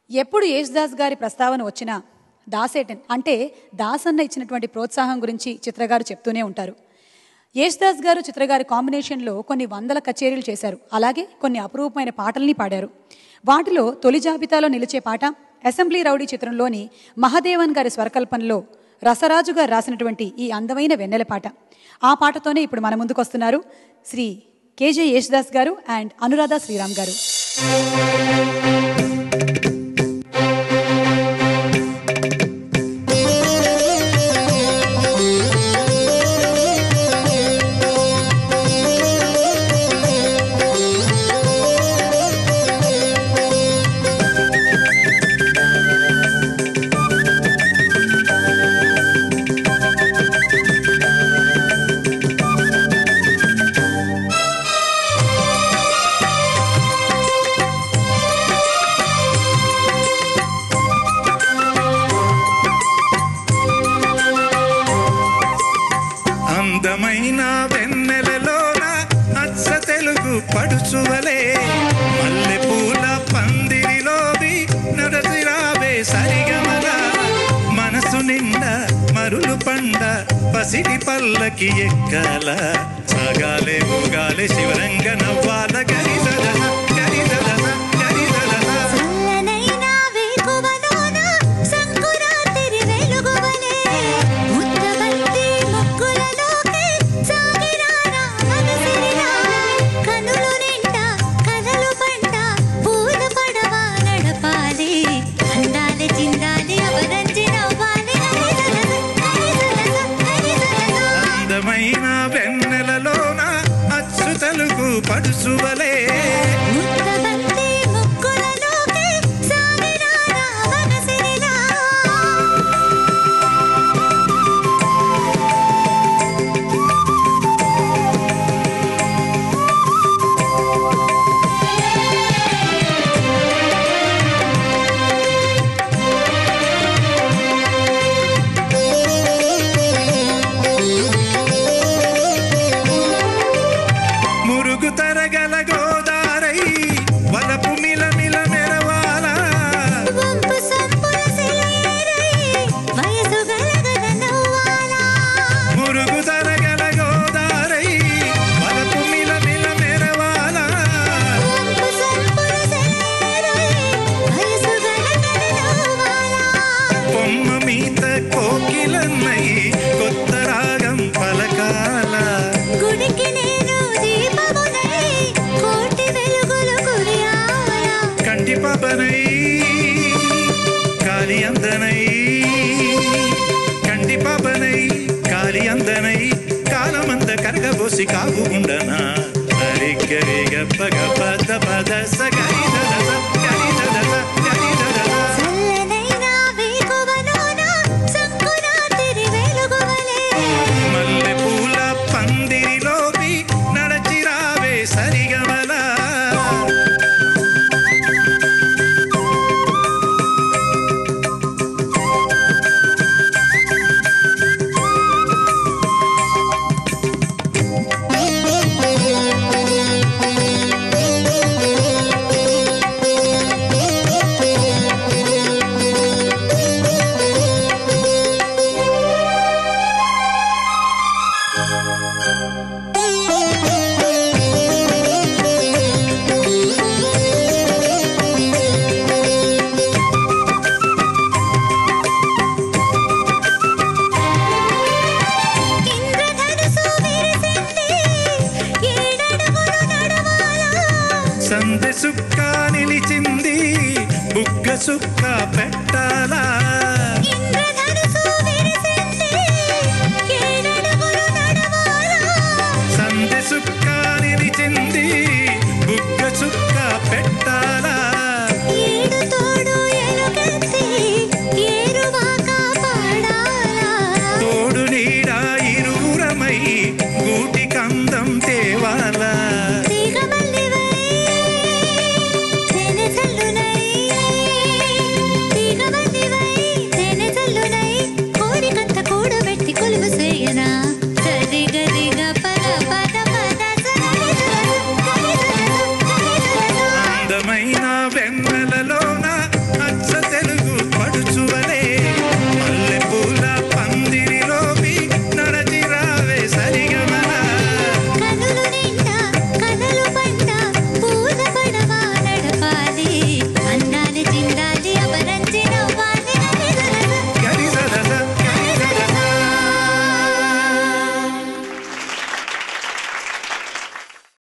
ఎప్పుడు యేసుదాస్ గారి ప్రస్తావన వచ్చినా దాసేటన్ అంటే దాసన్న ఇచ్చినటువంటి ప్రోత్సాహం గురించి చిత్రగారు చెప్తూనే ఉంటారు యేసుదాస్ గారు చిత్రగారి కాంబినేషన్లో కొన్ని వందల కచేరీలు చేశారు అలాగే కొన్ని అపురూపమైన పాటల్ని పాడారు వాటిలో తొలి జాబితాలో నిలిచే పాట అసెంబ్లీ రౌడీ చిత్రంలోని మహదేవన్ గారి స్వరకల్పనలో రసరాజు గారు రాసినటువంటి ఈ అందమైన వెన్నెల పాట ఆ పాటతోనే ఇప్పుడు మన ముందుకు వస్తున్నారు శ్రీ కేజే యేసుదాస్ గారు అండ్ అనురాధ శ్రీరామ్ గారు అందమైన వెన్నెలలోన అచ్చ తెలుగు పడుచువలే మల్లె పూల పందిరిలోవి నడసిరావే సరిగమల మనసు నిండా మరులు పండ పసిడి పల్లకి ఎక్కాల సాగాలే ఊగాలే శివరంగ నవ్వాల గరిసదస గరిసదస గరిసదస చల్లనైన వేకువలోన సంకురాతిరి వెలుగువలే ముద్దబంతి ముగ్గులలోకి సాగిరారా మనసిరిరా కనులు నిండా కలలు పంట పూల పడవ నడపాలి అందాలి చిందాలి అవరంజి నవ్వాలి హరిదలస హరిదలస హరిదలస అందమైన వెన్నెలలోన అచ్చు తెలుగు పడుచువలే ముద్దబంతి ముగ్గులలోకి సాగిరారా మనసిరిరా మురుగు తరగల గోదారై వలపు మిల మిల మెరవాల వంపు సంపుల సెలయేరై వయసు గలగల నవ్వాలా మురుగు తరగల గోదారై వలపు మిల మిల మెరవాల వంపు సంపుల సెలయేరై వయసు గలగల నవ్వాలా బొమ్మ మీద కోకిలన్నై కొత్త రాగం పలకాల గుడికి నేను దీపమునై కోటి వెలుగులు కురియాలా కంటి పాపనై కాలి అందనై కంటి పాపనై కాలి అందనై కాలమంత కరగబోసి కావు ఉండనా అరిగ్గరిగ పగ పద పద సగరిదలస గరిదలస గరిదలస చల్లనైన వేకువలోన సంకురాతిరి వెలుగువలే మల్లె పూల పందిరిలోకి నడచిరావే సరిగమల ఇంద్రధనుసు విరిసింది ఏడడుగులు నడవాలా సందె సుక్క నిలిచింది బుగ్గ సుక్క పెట్టాలా